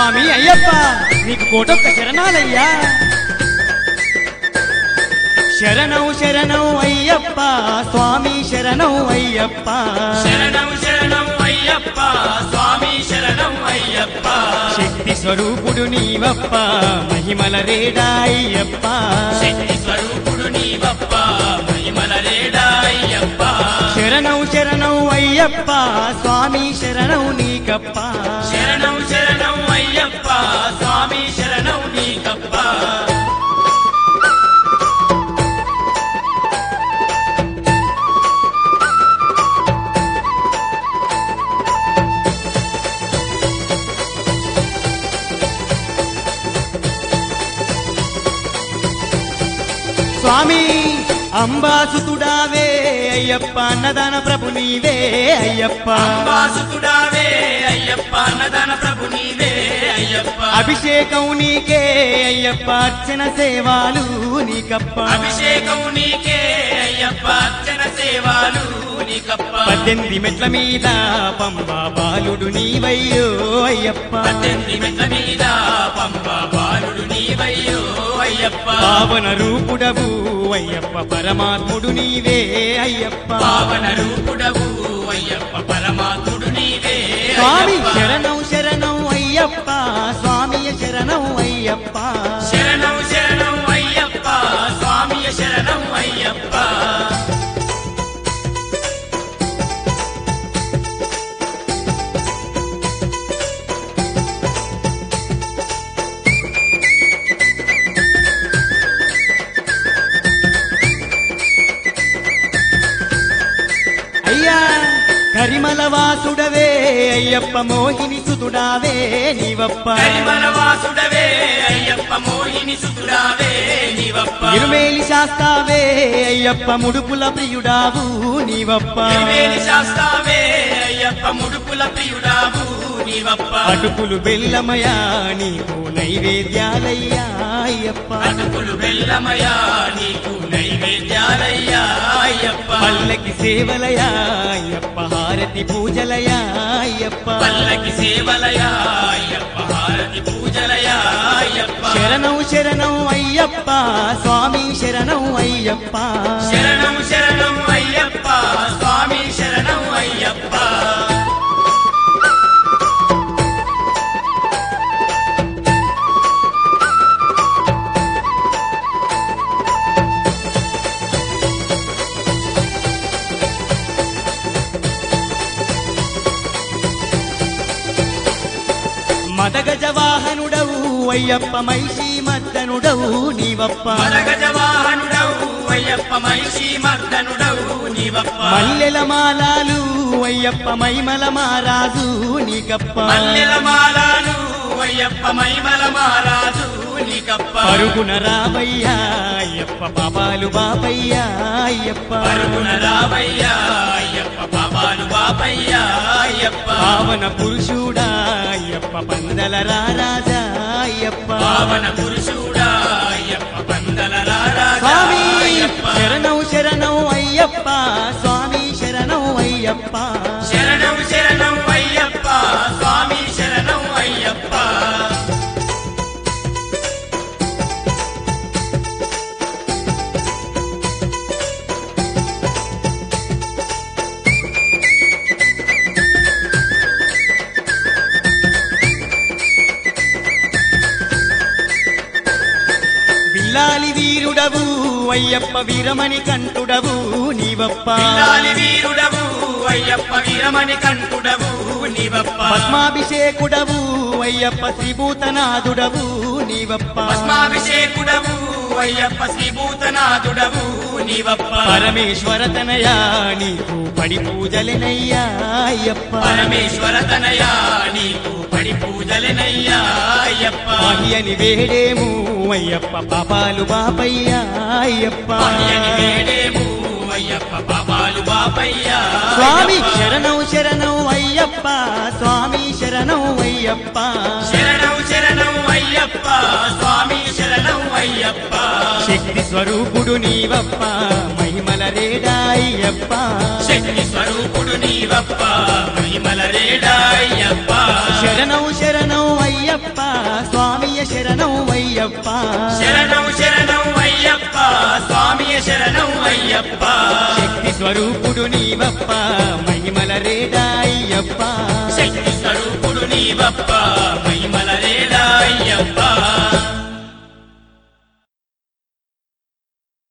స్వామి అయ్యప్ప నీకు కోటొక్క శరణాలయ్యా శరణం శరణం అయ్యప్ప స్వామి శరణం అయ్యప్ప శరణం శరణం అయ్యప్ప స్వామి శరణం అయ్యప్ప శక్తి స్వరూపుడు నీవప్ప మహిమల రేడా అయ్యప్ప శక్తి స్వరూపుడు నీవప్ప మహిమల రేడా అయ్యప్ప శరణం శరణం అయ్యప్ప స్వామి శరణం నీకప్ప శరణం శరణం అయ్యప్ప స్వామి శరణం నీకప్ప స్వామి అంబాసుతుడావే అయ్యప్ప అన్నదాన ప్రభు నీవే అయ్యప్ప అంబాసుతుడావే అయ్యప్ప అన్నదాన ప్రభు నీవే అయ్యప్ప అభిషేకం నీకే అయ్యప్ప అర్చన సేవాలు నీకప్ప అభిషేకం నీకే అయ్యప్ప అర్చన సేవలు నీకప్ప పద్దెనిమిది మెట్ల మీద పంబా బాలుడు నీవయ్యో అయ్యప్ప పద్దెనిమిది మెట్ల మీద పంప బాలుడు నీవయ్యో అయ్యప్ప పావన రూపుడవు అయ్యప్ప పరమాత్ముడు నీవే అయ్యప్ప పావన రూపుడవు అయ్యప్ప పరమాత్ముడు నీవే స్వామి అయ్యప్ప. శరణం శరణం అయ్యప్ప స్వామి శరణం అయ్యప్ప శరణం శరణం అయ్యప్ప స్వామి శరణం అయ్యప్ప అయ్యా కరిమల వాసుడవే అయ్యప్ప మోహిని సుతుడావే నీవప్ప కరిమల వాసుడవే అయ్యప్ప మోహిని సుతుడావే నీవప్ప ఇరుమేలి శాస్తావే అయ్యప్ప ముడుపుల ప్రియుడావు నీవప్ప తిరుమేని శాస్తావే అయ్యప్ప ముడుపుల ప్రియుడావు నీవప్ప అటుకులు బెల్లమయా నీకు నైవేద్యాలయ్యా అయ్యప్ప అటుకులు బెల్లమయా నీకు నైవేద్యాలయ్యా అయ్యప్ప పల్లకి సేవలయా అయ్యప్ప హారతి పూజలయా అయ్యప్ప పల్లకి సేవలయా అయ్యప్ప హారతి పూజలయా అయ్యప్ప శరణం శరణం అయ్యప్ప స్వామి శరణం అయ్యప్ప శరణం శరణం అయ్యప్ప స్వామి శరణం అయ్యప్ప మదగజ వాహనుడవు అయ్యప్ప మైషి మద్దనుడవు నీవప్ప మరగజ వాహనుడవు అయ్యప్ప మహిషి మర్దనుడవు నీవప్ప మల్లెల మాలాలు అయ్యప్ప మైమల మారాజు నీకప్ప మల్లెల మాలాలు అయ్యప్ప మైమల మారాజు నీకప్ప పరుగున రావయ్యా అయ్యప్ప పాపాలు బాపయ్యా అయ్యప్ప పరుగున రావయ్యా అయ్యప్ప పాపాలు బాపయ్యా అయ్యప్ప పావన పురుషుడా అయ్యప్ప పందల రారాజా అయ్యప్ప పావన పురుషుడా అయ్యప్ప పందల రారాజా స్వామి అయ్యప్ప శరణం శరణం అయ్యప్ప స్వామి శరణం అయ్యప్ప శరణం శరణం అయ్యప్ప స్వామి శరణం అయ్యప్ప బిల్లాలి వీరుడవు అయ్యప్ప వీరమణి కంటుడవు నీవప్ప పిల్లాలి వీరుడవు అయ్యప్ప వీరమణి కంటుడవు నీవప్ప పద్మాభిషేకుడవు అయ్యప్ప శ్రీభూతనాథుడవు నీవప్ప పద్మాభిషేకుడవు అయ్యప్ప శ్రీభూతనాథుడవు నీవప్ప పరమేశ్వర తనయా నీకు పడి పూజలెనయ్యా అయ్యప్ప పరమేశ్వర తనయా నీకు పడి పూజలనయ్యా అయ్యప్ప పాహియని వేడేము అయ్యప్ప పాపాలు బాపయ్యా అయ్యప్ప పాయని వేడేము అయ్యప్ప పాపాలు బాపయ్యా స్వామి అయ్యప్ప. శరణం శరణం అయ్యప్ప స్వామి శరణం అయ్యప్ప శరణం శరణం అయ్యప్ప స్వామి శరణం అయ్యప్ప శక్తి స్వరూపుడు నీవప్ప మహిమల రేడా అయ్యప్ప శక్తి స్వరూపుడు నీవప్ప మహిమల రేడా అయ్యప్ప శరణం శరణం అయ్యప్ప స్వామియ శరణం అయ్యప్ప శరణం శరణం అయ్యప్ప స్వామియ శరణం అయ్యప్ప శక్తి స్వరూపుడు నీవప్ప మహిమల రేడా అయ్యప్ప శక్తి స్వరూపుడు నీవప్ప